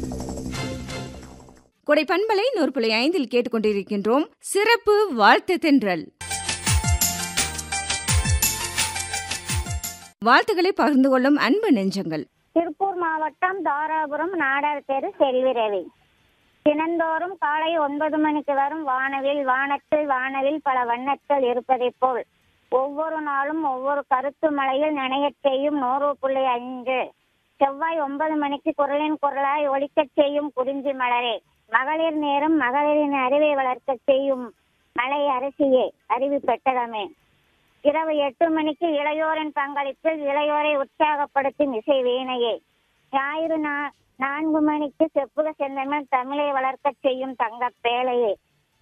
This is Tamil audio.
கொடை பண்பலை நூறு புள்ளி ஐந்தில் கேட்டுக்கொண்டிருக்கின்றோம் சிறப்பு வாழ்த்து தென்றல் வாழ்த்துக்களை பகிர்ந்து கொள்ளும் அன்பு நெஞ்சங்கள் திருப்பூர் மாவட்டம் தாராபுரம் நாடார் தெரு செல்வி ரவி தினந்தோறும் காலை ஒன்பது மணிக்கு வரும் வானவில் வானத்தில் வானவில் பல வண்ணத்தில் இருப்பதைப் போல் ஒவ்வொரு நாளும் ஒவ்வொரு கருத்து மலையில் நனையச் செய்யும் நூறு புள்ளி அஞ்சு செவ்வாய் ஒன்பது மணிக்கு குரலின் குரலாய் ஒலிக்கச் செய்யும் குறிஞ்சி மலரே மகளிர் நேரம் மகளிரின் அறிவை வளர்க்கச் செய்யும் மலை அரசியே அறிவு பெட்டகமே இரவு எட்டு மணிக்கு இளையோரின் பங்களிப்பில் இளையோரை உற்சாகப்படுத்தும் இசை வீணையே ஞாயிறு நா- நான்கு மணிக்கு செப்புக செந்தமிழ் தமிழை வளர்க்கச் செய்யும் தங்கப் பேழையே